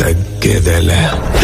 తగ్గేదేలే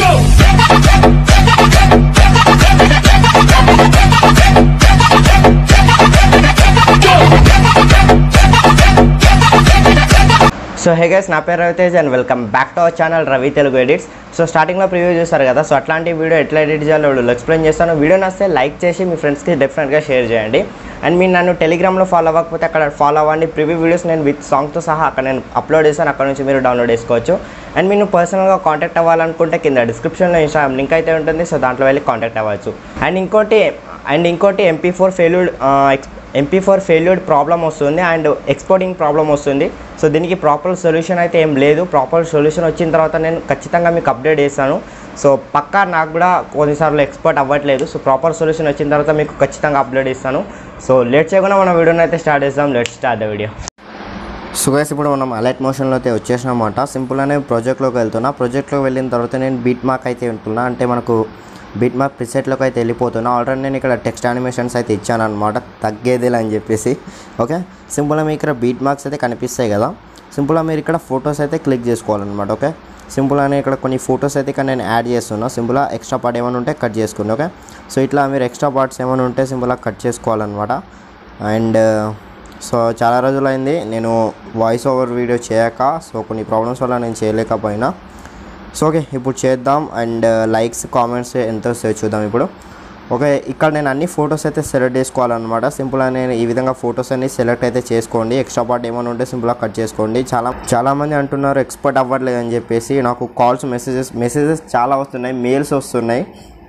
so hey guys నా పేరు Ravitej and welcome back to our channel Ravi Telugu edits so స్టార్టింగ్లో ప్రివ్యూ చూస్తారు కదా సో అట్లాంటి వీడియో ఎట్లా ఎడిట్ చేయాలో వీడియోలో ఎక్స్ప్లెయిన్ చేస్తాను వీడియో నచ్చితే లైక్ చేసి మీ ఫ్రెండ్స్కి డెఫినెట్గా షేర్ చేయండి అండ్ మీరు నన్ను టెలిగ్రామ్లో ఫాలో అవ్వకపోతే అక్కడ ఫాలో అవ్వండి ప్రివ్యూ వీడియోస్ నేను విత్ సాంగ్తో సహా అక్కడ నేను అప్లోడ్ చేస్తాను అక్కడ నుంచి మీరు డౌన్లోడ్ చేసుకోవచ్చు అండ్ మీరు పర్సనల్గా కాంటాక్ట్ అవ్వాలనుకుంటే కింద డిస్క్రిప్షన్లో ఇన్స్టాగ్రామ్ లింక్ అయితే ఉంటుంది సో దాంట్లో వెళ్ళి కాంటాక్ట్ అవ్వచ్చు అండ్ ఇంకోటి అండ్ ఇంకోటి MP four failure MP four failure problem వస్తుంది అండ్ ఎక్స్పోర్టింగ్ ప్రాబ్లం వస్తుంది సో దీనికి ప్రాపర్ సొల్యూషన్ అయితే ఏం లేదు ప్రాపర్ సొల్యూషన్ వచ్చిన తర్వాత నేను ఖచ్చితంగా మీకు అప్డేట్ చేస్తాను సో పక్కా నాకు కూడా కొన్నిసార్లు ఎక్స్పర్ట్ అవ్వట్లేదు సో ప్రాపర్ సొల్యూషన్ వచ్చిన తర్వాత మీకు ఖచ్చితంగా అప్డేట్ ఇస్తాను సో లేట్ చేయకుండా మన వీడియోని అయితే స్టార్ట్ చేద్దాం let start the video so guys ఇప్పుడు మనం అలర్ట్ మోషన్లో అయితే వచ్చేసినమాట సింపుల్గానే ప్రాజెక్ట్లోకి వెళ్తున్నా ప్రాజెక్ట్లోకి వెళ్ళిన తర్వాత నేను బీట్ మార్క్ అయితే ఉంటున్నా అంటే మనకు బీట్ మార్క్ ప్రిసెట్లోకి అయితే వెళ్ళిపోతున్నా ఆల్రెడీ నేను ఇక్కడ టెక్స్ట్ యానిమేషన్స్ అయితే ఇచ్చాను అనమాట తగ్గేదిలే అని చెప్పేసి ఓకే సింపుల్గా మీకు ఇక్కడ బీట్ మార్క్స్ అయితే కనిపిస్తాయి కదా సింపుల్గా మీరు ఇక్కడ ఫొటోస్ అయితే క్లిక్ చేసుకోవాలన్నమాట ఓకే సింపుల్గానే ఇక్కడ కొన్ని ఫొటోస్ అయితే ఇక్కడ నేను యాడ్ చేస్తున్నా సింపుల్గా ఎక్స్ట్రా పార్ట్ ఏమైనా ఉంటే కట్ చేసుకోండి ఓకే సో ఇట్లా మీరు ఎక్స్ట్రా పార్ట్స్ ఏమైనా ఉంటే సింపుల్గా కట్ చేసుకోవాలన్నమాట అండ్ సో చాలా రోజులైంది నేను వాయిస్ ఓవర్ వీడియో చేయక సో కొన్ని ప్రాబ్లమ్స్ వల్ల నేను చేయలేకపోయినా సో ఓకే ఇప్పుడు చేద్దాం అండ్ లైక్స్ కామెంట్స్ ఎంత వస్తాయో చూద్దాం ఇప్పుడు ఓకే ఇక్కడ నేను అన్ని ఫొటోస్ అయితే సెలెక్ట్ చేసుకోవాలన్నమాట సింపుల్గా నేను ఈ విధంగా ఫొటోస్ అన్ని సెలెక్ట్ అయితే చేసుకోండి ఎక్స్ట్రా పార్ట్ ఏమైనా ఉంటే సింపుల్గా కట్ చేసుకోండి చాలా చాలామంది అంటున్నారు ఎక్స్పర్ట్ అవ్వట్లేదు అని చెప్పేసి నాకు కాల్స్ మెసేజెస్ మెసేజెస్ చాలా వస్తున్నాయి మెయిల్స్ వస్తున్నాయి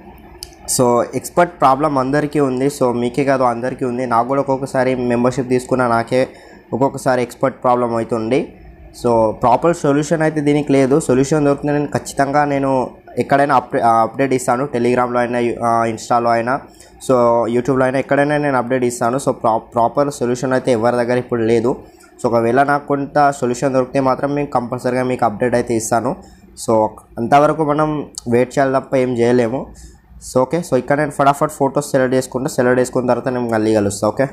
సో ఎక్స్పర్ట్ ప్రాబ్లం అందరికీ ఉంది సో మీకే కాదు అందరికీ ఉంది నాకు కూడా ఒక్కొక్కసారి మెంబర్షిప్ తీసుకున్న నాకే ఒక్కొక్కసారి ఎక్స్పర్ట్ ప్రాబ్లం అవుతుంది సో ప్రాపర్ సొల్యూషన్ అయితే దీనికి లేదు సొల్యూషన్ దొరికితే నేను ఖచ్చితంగా నేను ఎక్కడైనా అప్ అప్డేట్ ఇస్తాను టెలిగ్రామ్లో అయినా ఇన్స్టాలో అయినా సో యూట్యూబ్లో అయినా ఎక్కడైనా నేను అప్డేట్ ఇస్తాను సో ప్రా ప్రాపర్ సొల్యూషన్ అయితే ఎవరి దగ్గర ఇప్పుడు లేదు సో ఒకవేళ నాకు కొంత సొల్యూషన్ దొరికితే మాత్రం మేము కంపల్సరీగా మీకు అప్డేట్ అయితే ఇస్తాను సో అంతవరకు మనం వెయిట్ చేయాలి తప్ప ఏం చేయలేము సో ఓకే సో ఇక్కడ నేను ఫటాఫట్ ఫొటోస్ సెలెక్ట్ చేసుకుంటా సెలెక్ట్ చేసుకున్న తర్వాత నేను మళ్ళీ కలుస్తా ఓకే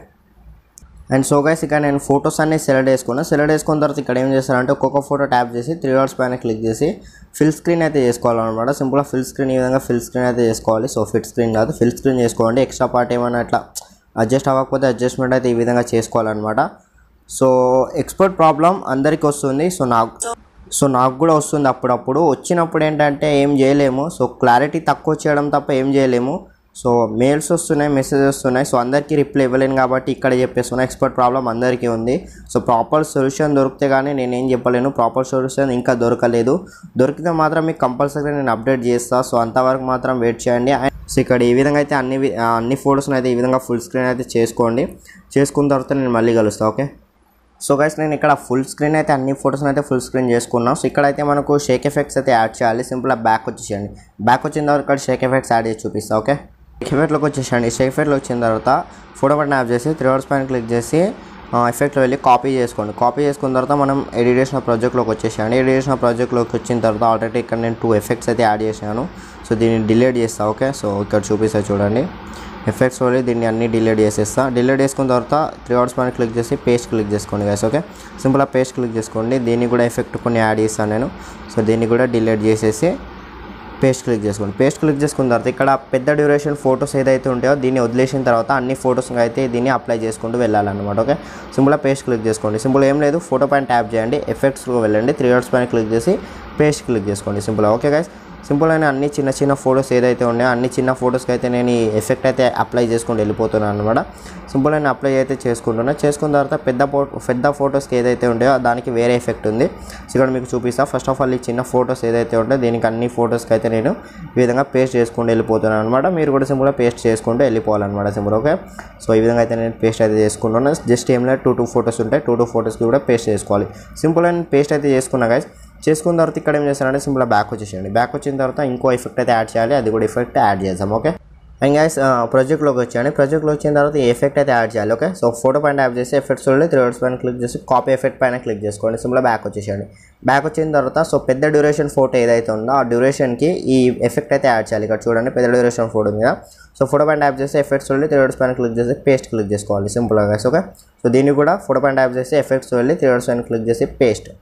అండ్ సో గైస్ ఇక్కడ నేను ఫొటోస్ అన్ని సెలెక్ట్ చేసుకున్నా సెలెక్ట్ చేసుకున్న తర్వాత ఇక్కడ ఏం చేస్తానంటే ఒక్కొక్క ఫోటో ట్యాప్ చేసి త్రీ డాట్స్ పైన క్లిక్ చేసి ఫిల్ స్క్రీన్ అయితే చేసుకోవాలన్నమాట సింపుల్గా ఫిల్ స్క్రీన్ ఈ విధంగా ఫిల్ స్క్రీన్ అయితే చేసుకోవాలి సో ఫిట్ స్క్రీన్ కాదు ఫిల్ స్క్రీన్ చేసుకోండి ఎక్స్ట్రా పార్ట్ ఏమైనా అట్లా అడ్జస్ట్ అవ్వకపోతే అడ్జస్ట్మెంట్ అయితే ఈ విధంగా చేసుకోవాలన్నమాట సో ఎక్స్పర్ట్ ప్రాబ్లం అందరికీ వస్తుంది సో నాకు సో నాకు కూడా వస్తుంది అప్పుడప్పుడు వచ్చినప్పుడు ఏంటంటే ఏం చేయలేము సో క్లారిటీ తక్కువ చేయడం తప్ప ఏం చేయలేము సో మెయిల్స్ వస్తున్నాయి మెసేజెస్ వస్తున్నాయి సో అందరికీ రిప్లై ఇవ్వలేను కాబట్టి ఇక్కడ చెప్పేస్తున్నా ఎక్స్పర్ట్ ప్రాబ్లం అందరికీ ఉంది సో ప్రాపర్ సొల్యూషన్ దొరికితే కానీ నేనేం చెప్పలేను ప్రాపర్ సొల్యూషన్ ఇంకా దొరకలేదు దొరికితే మాత్రం మీకు కంపల్సరీ నేను అప్డేట్ చేస్తాను సో అంతవరకు మాత్రం వెయిట్ చేయండి సో ఇక్కడ ఈ విధంగా అయితే అన్ని వి- ఆ, అన్ని ఫోటోస్ని అయితే ఈ విధంగా ఫుల్ స్క్రీన్ అయితే చేసుకోండి చేసుకున్న తర్వాత నేను మళ్ళీ కలుస్తాను ఓకే సో గైస్ నేను ఇక్కడ ఫుల్ స్క్రీన్ అయితే అన్ని ఫొటోస్ని అయితే ఫుల్ స్క్రీన్ చేసుకున్నాం సో ఇక్కడైతే మనకు షేక్ ఎఫెక్ట్స్ అయితే యాడ్ చేయాలి సింపుల్గా బ్యాక్ వచ్చేసేయండి బ్యాక్ వచ్చిన తర్వాత ఇక్కడ షేక్ ఎఫెక్ట్స్ యాడ్ చేసి చూపిస్తా ఓకే షేక్ ఎఫెక్ట్లోకి వచ్చేసండి షేక్ ఎఫెక్ట్లో వచ్చిన తర్వాత ఫోటో బటన్ యాప్ చేసి త్రీ అవర్స్ పైన క్లిక్ చేసి ఎఫెక్ట్లో వెళ్ళి కాపీ చేసుకోండి కాపీ చేసుకున్న తర్వాత మనం ఎడిట్ చేసిన ప్రాజెక్ట్లోకి వచ్చేసాను ఎడిట్ చేసిన ప్రాజెక్ట్లోకి వచ్చిన తర్వాత ఆల్రెడీ ఇక్కడ నేను టూ ఎఫెక్ట్స్ అయితే యాడ్ చేశాను సో దీన్ని డిలీట్ చేస్తా ఓకే సో ఇక్కడ చూపిస్తా చూడండి ఎఫెక్ట్స్ వెళ్ళి దీన్ని అన్ని డిలీట్ చేసేస్తా డిలీట్ చేసుకున్న తర్వాత త్రీ అవర్స్ పైన క్లిక్ చేసి పేస్ట్ క్లిక్ చేసుకోండి గైస్ ఓకే సింపుల్గా పేస్ట్ క్లిక్ చేసుకోండి దీన్ని కూడా ఎఫెక్ట్ కొన్ని యాడ్ చేస్తాను నేను సో దీన్ని కూడా డిలీట్ చేసేసి పేస్ట్ క్లిక్ చేసుకోండి పేస్ట్ క్లిక్ చేసుకున్న తర్వాత ఇక్కడ పెద్ద డ్యూరేషన్ ఫొటోస్ ఏదైతే ఉంటాయో దీన్ని వదిలేసిన తర్వాత అన్ని ఫొటోస్ అయితే దీన్ని అప్లై చేసుకుంటూ వెళ్ళాలన్నమాట ఓకే సింపుల్గా పేస్ట్ క్లిక్ చేసుకోండి సింపుల్ ఏం లేదు ఫోటో పైన ట్యాప్ చేయండి ఎఫెక్ట్స్లో వెళ్ళండి త్రీ డాట్స్ పైన క్లిక్ చేసి పేస్ట్ క్లిక్ చేసుకోండి సింపుల్గా ఓకే గైస్ సింపుల్ అయిన అన్ని చిన్న చిన్న ఫొటోస్ ఏదైతే ఉన్నాయో అన్ని చిన్న ఫొటోస్కి అయితే నేను ఈ ఎఫెక్ట్ అయితే అప్లై చేసుకుంటూ వెళ్ళిపోతున్నాను అనమాట సింపుల్ అయిన అప్లై అయితే చేసుకుంటున్నా చేసుకున్న తర్వాత పెద్ద ఫో పెద్ద ఫొటోస్కి ఏదైతే ఉంటాయో దానికి వేరే ఎఫెక్ట్ ఉంది సో ఇక్కడ మీకు చూపిస్తా ఫస్ట్ ఆఫ్ ఆల్ ఈ చిన్న ఫొటోస్ ఏదైతే ఉంటాయో దీనికి అన్ని ఫొటోస్కి అయితే నేను ఈ విధంగా పేస్ట్ చేసుకుంటూ వెళ్ళిపోతున్నాను అనమాట మీరు కూడా సింపుల్గా పేస్ట్ చేసుకుంటూ వెళ్ళిపోవాలన్నమాట సింపుల్ ఓకే సో ఈ విధంగా అయితే నేను పేస్ట్ అయితే చేసుకుంటున్నాను జస్ట్ ఏం లేదు టూ టూ ఫొటోస్ ఉంటాయి టూ టూ ఫొటోస్కి కూడా పేస్ట్ చేసుకోవాలి సింపుల్ అయిన పేస్ట్ అయితే చేసుకున్నా గైస్ చేసుకున్న తర్వాత ఇక్కడ ఏం చేస్తారంటే సింపుల్గా బ్యాక్ వచ్చేసేయండి బ్యాక్ వచ్చిన తర్వాత ఇంకో ఎఫెక్ట్ అయితే యాడ్ చేయాలి అది కూడా ఎఫెక్ట్ యాడ్ చేద్దాం ఓకే అండ్ గైస్ ప్రాజెక్ట్లోకి వచ్చాను ప్రాజెక్ట్లో వచ్చిన తర్వాత ఈ ఎఫెక్ట్ అయితే యాడ్ చేయాలి ఓకే సో ఫోటో పైన యాప్ చేసి ఎఫెక్ట్స్ వెళ్ళి త్రీ వర్డ్స్ పైన క్లిక్ చేసి కాపీ ఎఫెక్ట్ పైన క్లిక్ చేసుకోండి సింపుల్గా బ్యాక్ వచ్చేసేయండి బ్యాక్ వచ్చిన తర్వాత సో పెద్ద డ్యూరేషన్ ఫోటో ఏదైతే ఉందో ఆ డ్యూరేషన్కి ఈ ఎఫెక్ట్ అయితే యాడ్ చేయాలి ఇక్కడ చూడండి పెద్ద డ్యూరేషన్ ఫోటో మీద సో ఫోటో పైన ట్యాప్ చేసి ఎఫెక్ట్స్ వెళ్ళి త్రీ వర్డ్స్ పైన క్లిక్ చేసి పేస్ట్ క్లిక్ చేసుకోవాలి సింపుల్గా గైస్ ఓకే సో దీన్ని కూడా ఫోటో పైన ట్యాప్ చేసి ఎఫెక్ట్స్ వెళ్ళి త్రీ వర్డ్స్ పైన క్లిక్ చేసి పేస్ట్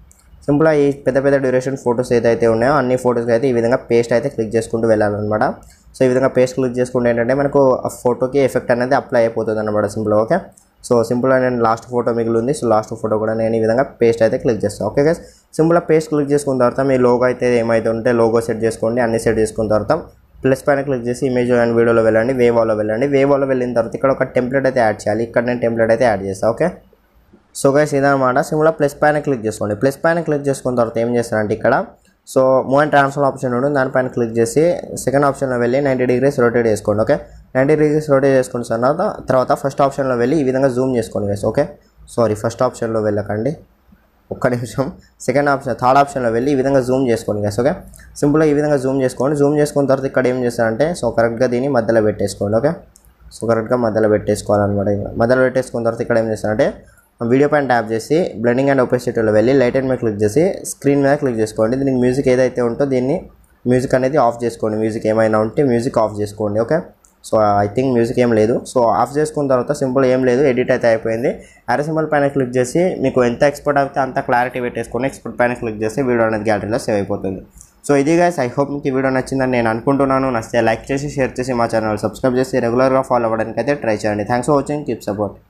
సింపుల్గా ఈ పెద్ద పెద్ద డ్యూరేషన్ ఫొటోస్ ఏదైతే ఉన్నాయో అన్ని ఫొటోస్కి అయితే ఈ విధంగా పేస్ట్ అయితే క్లిక్ చేసుకుంటూ వెళ్ళాలన్నమాట సో ఈ విధంగా పేస్ట్ క్లిక్ చేసుకుంటే ఏంటంటే మనకు ఆ ఫోటోకి ఎఫెక్ట్ అనేది అప్లై అయిపోతుంది అనమాట సింపుల్గా ఓకే సో సింపుల్గా నేను లాస్ట్ ఫోటో మిగిలి ఉంది సో లాస్ట్ ఫోటో కూడా నేను ఈ విధంగా పేస్ట్ అయితే క్లిక్ చేస్తాను ఓకే గైస్ సింపుల్గా పేస్ట్ క్లిక్ చేసుకున్న తర్వాత మీ లోగో అయితే ఏమైతే ఉంటే లోగో సెట్ చేసుకోండి అన్ని సెట్ చేసుకున్న తర్వాత ప్లస్ పైన క్లిక్ చేసి ఇమేజ్ అండ్ వీడియోలో వెళ్ళండి వేవాలో వెళ్ళండి వేవాలో వెళ్ళిన తర్వాత ఇక్కడ ఒక టెంప్లెట్ అయితే యాడ్ చేయాలి ఇక్కడ నేను టెంప్లెట్ అయితే యాడ్ చేస్తాను ఓకే సో గైస్ ఇదనమాట సింపుల్గా ప్లస్ పైన క్లిక్ చేసుకోండి ప్లస్ పైన క్లిక్ చేసుకున్న తర్వాత ఏం చేస్తారంటే ఇక్కడ so move and transfer option ఉంటుంది దానిపైన క్లిక్ చేసి సెకండ్ ఆప్షన్లో వెళ్ళి నైంటీ డిగ్రీస్ రొటేట్ చేసుకోండి ఓకే నైంటీ డిగ్రీస్ రొటేట్ చేసుకున్న తర్వాత తర్వాత ఫస్ట్ ఆప్షన్లో వెళ్ళి ఈ విధంగా జూమ్ చేసుకోండి గైస్ ఓకే సారీ ఫస్ట్ ఆప్షన్లో వెళ్ళకండి ఒక్క నిమిషం సెకండ్ ఆప్షన్ థర్డ్ ఆప్షన్లో వెళ్ళి ఈ విధంగా జూమ్ చేసుకోండి గైస్ ఓకే సింపుల్గా ఈ విధంగా జూమ్ చేసుకోండి జూమ్ చేసుకున్న తర్వాత ఇక్కడ ఏం చేస్తారంటే సో కరెక్ట్గా దీన్ని మధ్యలో పెట్టేసుకోండి ఓకే సో కరెక్ట్గా మధ్యలో పెట్టేసుకోవాలన్నమాట ఇక మధ్యలో పెట్టేసుకున్న తర్వాత ఇక్కడ ఏం చేస్తారంటే వీడియో పైన ట్యాప్ చేసి బ్లెండింగ్ అండ్ ఒపెసిటీలో వెళ్ళి లైట్ అండ్ మీద క్లిక్ చేసి స్క్రీన్ మీద క్లిక్ చేసుకోండి దీనికి మ్యూజిక్ ఏదైతే ఉంటో దీన్ని మ్యూజిక్ అనేది ఆఫ్ చేసుకోండి మ్యూజిక్ ఏమైనా ఉంటే మ్యూజిక్ ఆఫ్ చేసుకోండి okay so I think music ఏం లేదు సో ఆఫ్ చేసుకున్న తర్వాత సింపుల్ ఏం లేదు ఎడిట్ అయితే అయిపోయింది అరే సింబల్ పైన క్లిక్ చేసి మీకు ఎంత ఎక్స్పోర్ట్ అయితే అంత క్లారిటీ పెట్టేసుకొని ఎక్స్పోర్ట్ పైన క్లిక్ చేసి వీడియో అనేది గ్యాలరీలో సేవ్ అయిపోతుంది సో ఇది గైస్ ఐ హోప్ మీకు ఈ వీడియో నచ్చిందని నేను అనుకుంటున్నాను నచ్చితే లైక్ చేసి షేర్ చేసి మా ఛానల్ సబ్స్క్రైబ్ చేసి రెగ్యులర్గా ఫాలో అవ్వడానికి అయితే ట్రై చేయండి thanks for watching keep support